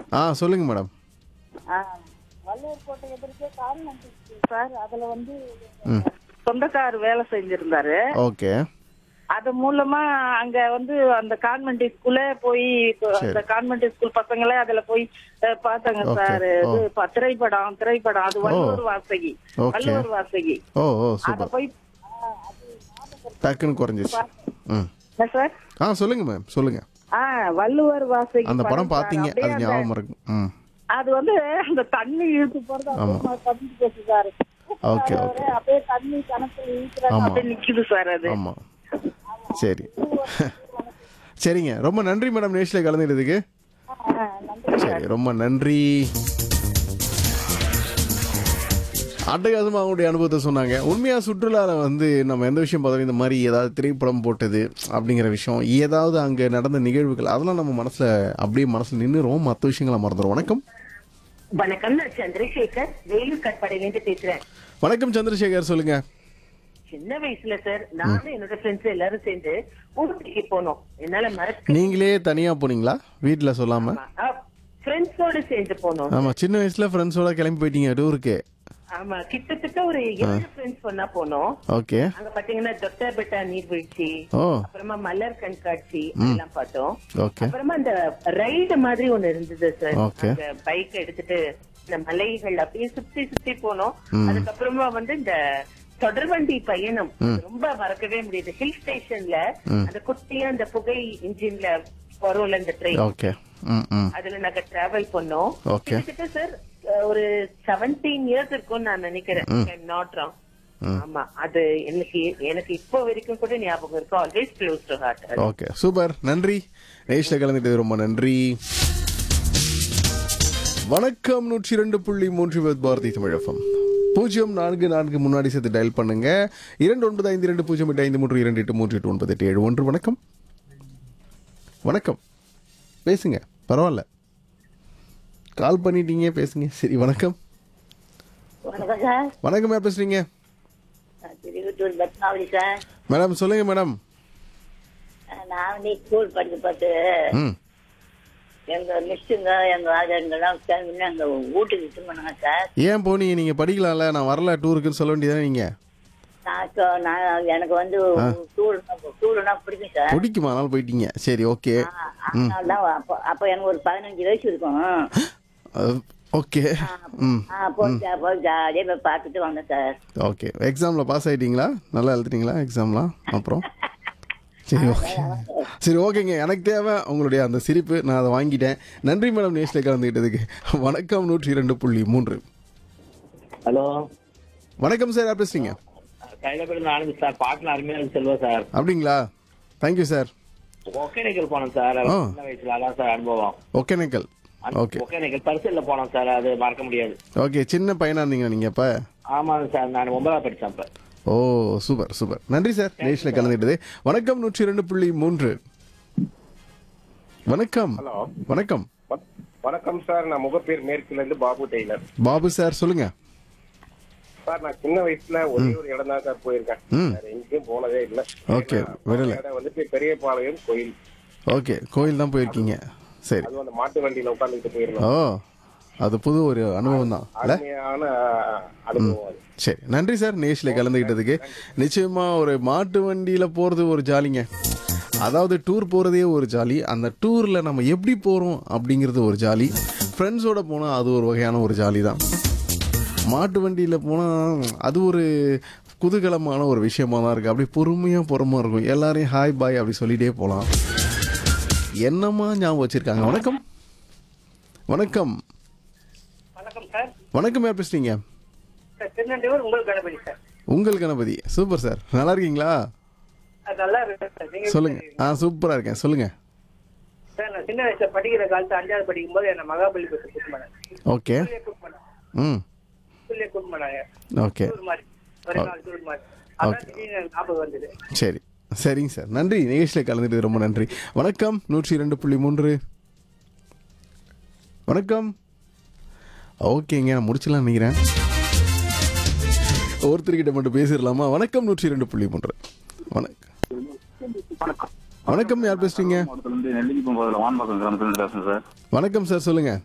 ஆ சொல்லுங்க மேடம் ஆ, வள்ளுவர் கோட்டை எதிர்க்கே கான்வென்ட் இருக்கு சார் அதுல வந்து சொந்தக்கார் வேலை செஞ்சிருந்தாரு ஓகே அது மூலமா அங்க வந்து அந்த கான்வென்ட் ஸ்கூல்ல போய் இப்போ அந்த கான்வென்ட் ஸ்கூல் பசங்களே அதுல போய் அஹ், பார்த்தாங்க Okay. சார் இது ப- திரைப்படம் திரைப்படம் அது வள்ளுவர் வாசகி Okay. வள்ளுவர் வாசகி ஓ ஓ அத சூப்பர் போய் டக்குன்னு குறைஞ்சிச்சு ம் என்ன சார் ஆ சொல்லுங்க மேம் சொல்லுங்க ஆ வள்ளுவர் வாசகி அந்த படம் சார். பார்த்தீங்க அப்படியே அது அந்த- ஞாபகம் இருக்கும் ம் அது வந்து அந்த தண்ணி இழுத்து போறது அப்படியே தண்ணி பேசு சார் ஓகே ஓகே அப்படியே தண்ணி கணக்குல இழுக்கிறாங்க ஆமா. அப்படியே நிக்குது சார் அது ஆமாம் சரி சரிங்க ரொம்ப நன்றி மேடம் நேஷில் கலந்துக்கிறதுக்கு ஆ, நன்றி சரி ரொம்ப நன்றி அட்டகாசமாக அவங்களுடைய அனுபவத்தை சொன்னாங்க உண்மையாக சுற்றுலாவில் வந்து நம்ம எந்த விஷயம் பார்த்தோம் இந்த மாதிரி ஏதாவது திரைப்படம் போட்டது அப்படிங்கிற விஷயம் ஏதாவது அங்கே நடந்த நிகழ்வுகள் அதெல்லாம் நம்ம மனசில் அப்படியே மனசில் நின்றுரும் மற்ற விஷயங்களை மறந்துடும் வணக்கம் வணக்கம் நான் சந்திரசேகர் வேலூர் கட்பாடியிலேருந்து பேசுறேன் வணக்கம் சந்திரசேகர் சொல்லுங்க சின்ன வயசுல சார் நானும் என்னோட ஃப்ரெண்ட்ஸ் எல்லாரும் சேர்ந்து ஊட்டிக்கு போனோம் என்னால மறக்க நீங்களே தனியாக போனீங்களா வீட்டில் சொல்லாமல் ஃப்ரெண்ட்ஸோட சேர்ந்து போனோம் ஆமாம் சின்ன வயசில் ஃப்ரெண்ட்ஸோட கிளம்பி போயிட்டீங்க டூருக்கு ஆமா கிட்டத்தட்ட ஒரு ஏழு ஃப்ரெண்ட்ஸ் ஒன்னா போனோம் ஓகே அங்க பாத்தீங்கன்னா தொட்டபெட்டா நீர்வீழ்ச்சி ஓ அப்புறமா மலர் கண்காட்சி எல்லாம் பார்த்தோம் ஓகே அப்புறமா அந்த ரைடு மாதிரி ஒண்ணு இருந்தது சார் Okay. பைக் எடுத்துட்டு இந்த மலைகள் அப்படியே சுத்தி சுத்தி போனோம் அதுக்கப்புறமா வந்து இந்த தொடர்வண்டி பயணம் அது ரொம்ப மறக்கவே முடியுது ஹில் ஸ்டேஷன்ல அந்த குட்டியா அந்த புகை இன்ஜின்ல வரும்ல இந்த ட்ரெயின் ஓகே ம் ம் அதுல நாங்க டிராவல் பண்ணோம் Okay. கிட்டத்தட்ட சார் ஒரு செவன்டீன் இயர்ஸ் இருக்கும்னு நான் நினைக்கிறேன் நாட் ராங் ஆமா அது எனக்கு எனக்கு இப்போ வரைக்கும் கூட ஞாபகம் இருக்கு always close to heart okay super நன்றி நேஷில் கலந்துட்டது ரொம்ப நன்றி வணக்கம் நூற்றி இரண்டு புள்ளி மூன்று வித் பாரதி தமிழகம் பூஜ்ஜியம் நான்கு நான்கு முன்னாடி சேர்த்து டயல் பண்ணுங்க இரண்டு ஒன்பது ஐந்து இரண்டு பூஜ்ஜியம் எட்டு ஐந்து மூன்று இரண்டு எட்டு மூன்று எட்டு ஒன்பது எட்டு ஏழு ஒன்று வணக்கம் வணக்கம் பேசுங்க பரவாயில்ல கால் பண்ணிட்டீங்க பேசுங்க சரி வணக்கம் வணக்கம் சார் வணக்கம் யார் பேசுறீங்க நான் திருவத்தூர் பத்மாவதி சார் மேடம் சொல்லுங்க மேடம் நான் வந்து ஸ்கூல் படிக்க பார்த்து ம் எங்க மிஸ்ஸுங்க எங்க ஆதாரங்கள்லாம் சேர்ந்து அங்க வீட்டுக்கு இது பண்ணாங்க சார் ஏன் போனீங்க நீங்க படிக்கலாம்ல நான் வரல டூருக்குன்னு சொல்ல வேண்டியதானே நீங்க நான் இப்போ நான் எனக்கு வந்து டூர் டூர்னா பிடிக்கும் சார் பிடிக்குமா அதனால போயிட்டீங்க சரி ஓகே அதனால தான் அப்போ அப்போ எனக்கு ஒரு பதினஞ்சு வயசு இருக்கும் ஓகே ம் ஆ, போய் ஜா- போய் ஜாலியாக போய் பார்த்துட்டு வந்தேன் சார் ஓகே எக்ஸாமில் பாஸ் ஆயிட்டீங்களா நல்லா எழுதுறீங்களா எக்ஸாம்லாம் அப்புறம் சரி ஓகே சரி ஓகேங்க எனக்கு தேவை உங்களுடைய அந்த சிரிப்பு நான் அதை வாங்கிட்டேன் நன்றி மேடம் நேஷில் கலந்துக்கிட்டதுக்கு வணக்கம் நூற்றி இரண்டு புள்ளி மூன்று ஹலோ வணக்கம் சார் யார் பேசுறீங்க கைலப்பேடு ஆனந்த் சார் பாட்டில் அருமையா இருக்கு செல்வா சார் அப்படிங்களா தேங்க்யூ சார் ஒகேனக்கல் போனோம் சார் ஆ. சின்ன வயசுல அதான் சார் அனுபவம் ஒகேனக்கல் ஓகே ஒகேனக்கல் பரிசல்ல போனோம் சார் அது மறக்க முடியாது ஓகே சின்ன பையனா இருந்தீங்க நீங்கள் இப்போ ஆமாங்க சார் நான் ஒன்பதாவது படிச்சேன் அப்ப ஓ சூப்பர் சூப்பர் நன்றி சார் நேஷில் கலந்துக்கிட்டது வணக்கம் நூற்றி இரண்டு புள்ளி மூன்று வணக்கம் ஹலோ வணக்கம் வ- வணக்கம் சார் நான் முகப்பேர் மேற்குல இருந்து பாபு டெய்லர் பாபு சார் சொல்லுங்க சார் நான் சின்ன வயசுல ஒரே ஒரு இடம் தான் சார் போயிருக்கேன் ம். வேற எங்கேயும் போனதே இல்ல Okay, ஏன்னா, விடல. போன இடம் வந்துட்டு பெரியபாளையம் கோயில் ஓகே கோயில் தான் போயிருக்கீங்க சரி அதுவும் அந்த மாட்டு வண்டியில உட்காந்துட்டு ஓ போயிருந்தோம் அது புது ஒரு அனுபவம் தான் இல்ல அருமையான அனுபவம் அது சரி நன்றி சார் நேஷில் கலந்துக்கிட்டதுக்கு நிச்சயமா ஒரு மாட்டு வண்டியில போறது ஒரு ஜாலிங்க அதாவது டூர் போறதே ஒரு ஜாலி அந்த டூர்ல நம்ம எப்படி போறோம் அப்படிங்கிறது ஒரு ஜாலி ஃப்ரெண்ட்ஸோட போனா அது ஒரு வகையான ஒரு ஜாலி தான் மாட்டு வண்டியில போனா அது ஒரு குதூகலமான ஒரு விஷயமா தான் இருக்கு அப்படியே பொறுமையா பொறுமையா இருக்கும் எல்லாரையும் ஹாய் பாய் அப்படி சொல்லிட்டே போலாம் என்னம்மா ஞாபகம் வச்சிருக்காங்க வணக்கம் வணக்கம் வணக்கம் சார் வணக்கம் யார் பேசுறீங்க சார் திருநெல்வேலூர் உங்கள் கணபதி சார் உங்கள் கணபதி சூப்பர் சார் நல்லா இருக்கீங்களா அது நல்லா இருக்கு சார் நீங்க சொல்லுங்க ஆ சூப்பரா இருக்கேன் சொல்லுங்க சார் நான் சின்ன வயசுல படிக்கிற காலத்து அஞ்சாவது படிக்கும் போது என்ன மகாபலிபுரத்துக்கு கூட்டு போனாங்க ஓகே ஸ்கூல்லே கூட்டு போனாங்க ம் ஸ்கூல்லே கூட்டு போனாங்க ஓகே டூர் மாதிரி ஒரு நாள் டூர் மாதிரி அதான் திடீர்னு எனக்கு ஞாபகம் வந்தது சரி சரிங்க சார் நன்றி நிகழ்ச்சியில் கலந்துட்டு ரொம்ப நன்றி வணக்கம் நூற்றி இரண்டு புள்ளி மூன்று வணக்கம் ஓகேங்க நான் முடிச்சலாம் நினைக்கிறேன் ஒருத்தர்கிட்ட மட்டும் பேசிடலாமா வணக்கம் நூற்றி இரண்டு புள்ளி மூன்று வணக்கம் வணக்கம் யார் பேசுறீங்க மாவட்டத்துல இருந்து நெல்லிக்குப்பம் பகுதியில் வான்பாக்கம் கிராமத்துல இருந்து பேசுறேன் சார் வணக்கம் சார் சொல்லுங்க